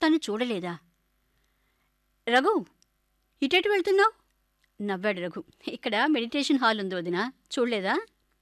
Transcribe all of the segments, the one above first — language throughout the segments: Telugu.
రాధాను చూడలేదా రఘు ఇటెటు వెళ్తున్నావు నవ్వాడు రఘు ఇక్కడ మెడిటేషన్ హాల్ ఉంది వదినా చూడలేదా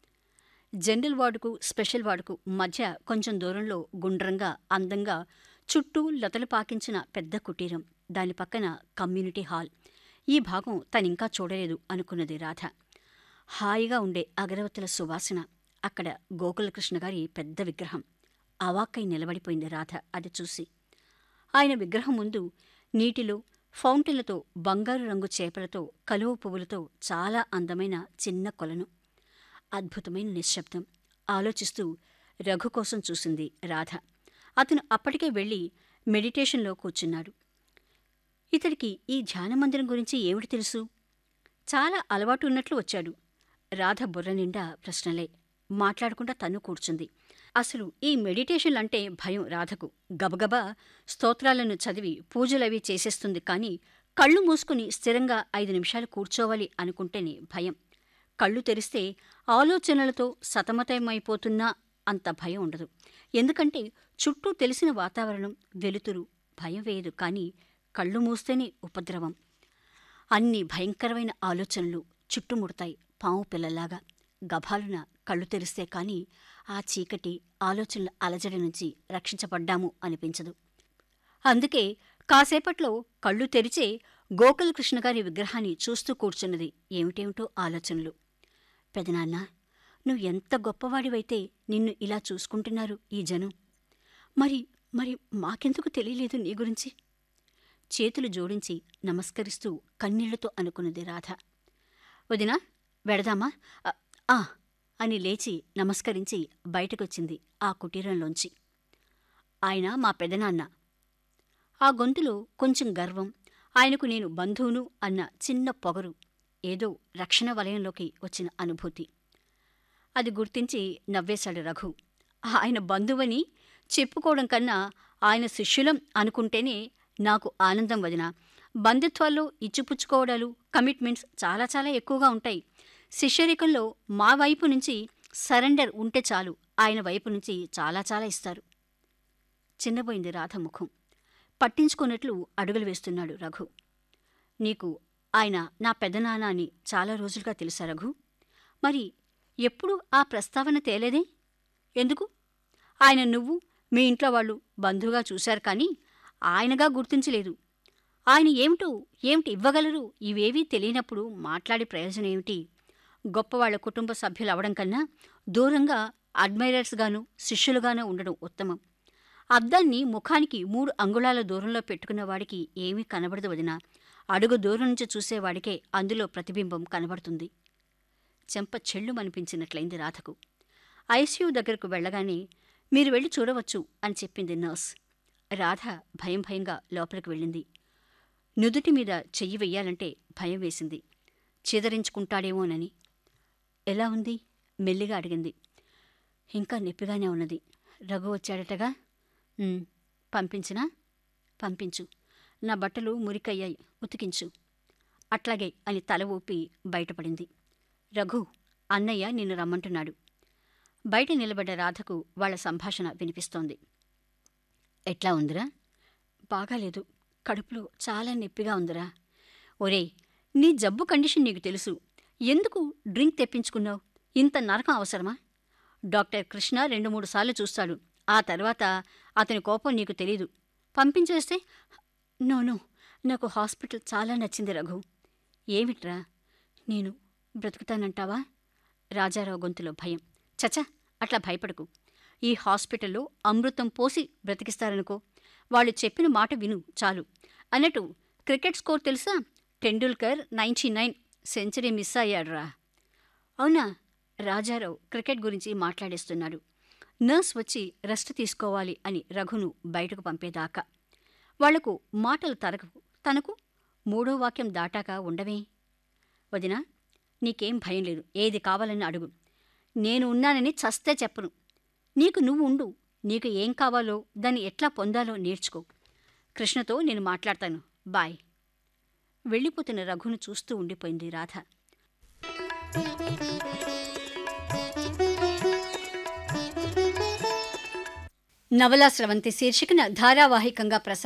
జనరల్ వార్డుకు స్పెషల్ వార్డుకు మధ్య కొంచెం దూరంలో గుండ్రంగా అందంగా చుట్టూ లతలు పాకించిన పెద్ద కుటీరం దాని పక్కన కమ్యూనిటీ హాల్ ఈ భాగం తనింకా చూడలేదు అనుకున్నది రాధ హాయిగా ఉండే అగరవత్తుల సువాసన అక్కడ గోకులకృష్ణ గారి పెద్ద విగ్రహం అవాక్కై నిలబడిపోయింది రాధ అది చూసి ఆయన విగ్రహం ముందు నీటిలో ఫౌంటైన్లతో బంగారు రంగు చేపలతో కలువ పువ్వులతో చాలా అందమైన చిన్న కొలను అద్భుతమైన నిశ్శబ్దం ఆలోచిస్తూ రఘు కోసం చూసింది రాధ అతను అప్పటికే వెళ్ళి మెడిటేషన్లో కూర్చున్నాడు ఇతడికి ఈ ధ్యాన మందిరం గురించి ఏమిటి తెలుసు చాలా అలవాటు ఉన్నట్లు వచ్చాడు రాధ బుర్ర నిండా ప్రశ్నలే మాట్లాడకుండా తను కూర్చుంది అసలు ఈ మెడిటేషన్లంటే భయం రాధకు గబగబా స్తోత్రాలను చదివి పూజలవి చేసేస్తుంది కానీ కళ్ళు మూసుకుని స్థిరంగా ఐదు నిమిషాలు కూర్చోవాలి అనుకుంటేనే భయం కళ్ళు తెరిస్తే ఆలోచనలతో సతమతమైపోతున్నా అంత భయం ఉండదు ఎందుకంటే చుట్టూ తెలిసిన వాతావరణం వెలుతురు భయం వేయదు కానీ కళ్ళు మూస్తేనే ఉపద్రవం అన్ని భయంకరమైన ఆలోచనలు చుట్టుముడతాయి పాము పిల్లలాగా గభాలున కళ్ళు తెరిస్తే కాని ఆ చీకటి ఆలోచనల అలజడి నుంచి రక్షించబడ్డాము అనిపించదు అందుకే కాసేపట్లో కళ్ళు తెరిచే గోకుల కృష్ణగారి విగ్రహాన్ని చూస్తూ కూర్చున్నది ఏమిటేమిటో ఆలోచనలు పెదనాన్న నువ్వు ఎంత గొప్పవాడివైతే నిన్ను ఇలా చూసుకుంటున్నారు ఈ జనం మరి మరి మాకెందుకు తెలియలేదు నీ గురించి చేతులు జోడించి నమస్కరిస్తూ కన్నీళ్లతో అనుకున్నది రాధ వదినా వెడదామా "అ, ఆ అని లేచి నమస్కరించి బయటకొచ్చింది ఆ కుటీరంలోంచి ఆయన మా పెదనాన్న ఆ గొంతులో కొంచెం గర్వం ఆయనకు నేను బంధువును అన్న చిన్న పొగరు ఏదో రక్షణ వలయంలోకి వచ్చిన అనుభూతి అది గుర్తించి నవ్వేశాడు రఘు ఆయన బంధువని చెప్పుకోవడం కన్నా ఆయన శిష్యులం అనుకుంటేనే నాకు ఆనందం వదిన బంధుత్వాల్లో ఇచ్చిపుచ్చుకోవడాలు కమిట్మెంట్స్ చాలా చాలా ఎక్కువగా ఉంటాయి శిష్యరికంలో మా వైపు నుంచి సరెండర్ ఉంటే చాలు ఆయన వైపు నుంచి చాలా చాలా ఇస్తారు చిన్నబోయింది రాధ ముఖం పట్టించుకున్నట్లు అడుగులు వేస్తున్నాడు రఘు నీకు ఆయన నా పెదనాన్న అని చాలా రోజులుగా తెలుసా రఘు మరి ఎప్పుడు ఆ ప్రస్తావన తేలేదే ఎందుకు ఆయన నువ్వు మీ ఇంట్లో వాళ్ళు బంధువుగా చూశారు కానీ ఆయనగా గుర్తించలేదు ఆయన ఏమిటో ఏమిటి ఇవ్వగలరు ఇవేవీ తెలియనప్పుడు మాట్లాడే ప్రయోజనం ఏమిటి గొప్పవాళ్ల కుటుంబ సభ్యులు అవడం కన్నా దూరంగా అడ్మైరర్స్గాను శిష్యులుగానూ ఉండడం ఉత్తమం అద్దాన్ని ముఖానికి మూడు అంగుళాల దూరంలో పెట్టుకున్న వాడికి ఏమీ కనబడదు వదినా అడుగు దూరం నుంచి చూసేవాడికే అందులో ప్రతిబింబం కనబడుతుంది చెంప చెళ్ళుమనిపించినట్లయింది రాధకు ఐసీయూ దగ్గరకు వెళ్ళగానే మీరు వెళ్ళి చూడవచ్చు అని చెప్పింది నర్స్ రాధ భయం భయంగా లోపలికి వెళ్ళింది నుదుటి మీద చెయ్యి వెయ్యాలంటే భయం వేసింది చిదరించుకుంటాడేమోనని ఎలా ఉంది మెల్లిగా అడిగింది ఇంకా నొప్పిగానే ఉన్నది రఘు వచ్చాడటగా "ఉమ్, పంపించినా పంపించు నా బట్టలు మురికయ్యాయి ఉతికించు అట్లాగే అని తల ఊపి బయటపడింది రఘు అన్నయ్య నిన్ను రమ్మంటున్నాడు బయట నిలబడ్డ రాధకు వాళ్ళ సంభాషణ వినిపిస్తోంది ఎట్లా ఉందిరా బాగాలేదు కడుపులో చాలా నొప్పిగా ఉందిరా ఒరేయ్ నీ జబ్బు కండిషన్ నీకు తెలుసు ఎందుకు డ్రింక్ తెప్పించుకున్నావు ఇంత నరకం అవసరమా డాక్టర్ కృష్ణ రెండు మూడు సార్లు చూస్తాడు ఆ తర్వాత అతని కోపం నీకు తెలీదు పంపించేస్తే నోను నాకు హాస్పిటల్ చాలా నచ్చింది రఘు ఏమిట్రా నేను బ్రతుకుతానంటావా రాజారావు గొంతులో భయం చచ అట్లా భయపడకు ఈ హాస్పిటల్లో అమృతం పోసి బ్రతికిస్తారనుకో వాళ్ళు చెప్పిన మాట విను చాలు అన్నట్టు క్రికెట్ స్కోర్ తెలుసా Tendulkar ninety nine century miss అయ్యాడురా అవునా రాజారావు క్రికెట్ గురించి మాట్లాడేస్తున్నాడు నర్స్ వచ్చి రెస్ట్ తీసుకోవాలి అని రఘును బయటకు పంపేదాకా వాళ్లకు మాటలు తరగవు తనకు మూడో వాక్యం దాటాక ఉండవే వదినా నీకేం భయం లేదు ఏది కావాలని అడుగు నేను ఉన్నానని చస్తే చెప్పను నీకు నువ్వు ఉండు నీకు ఏం కావాలో దాన్ని ఎట్లా పొందాలో నేర్చుకో కృష్ణతో నేను మాట్లాడతాను బాయ్ వెళ్ళిపోతున్న రఘును చూస్తూ ఉండిపోయింది రాధ నవలా స్రవంతి శీర్షికన ధారావాహికంగా ప్రసారం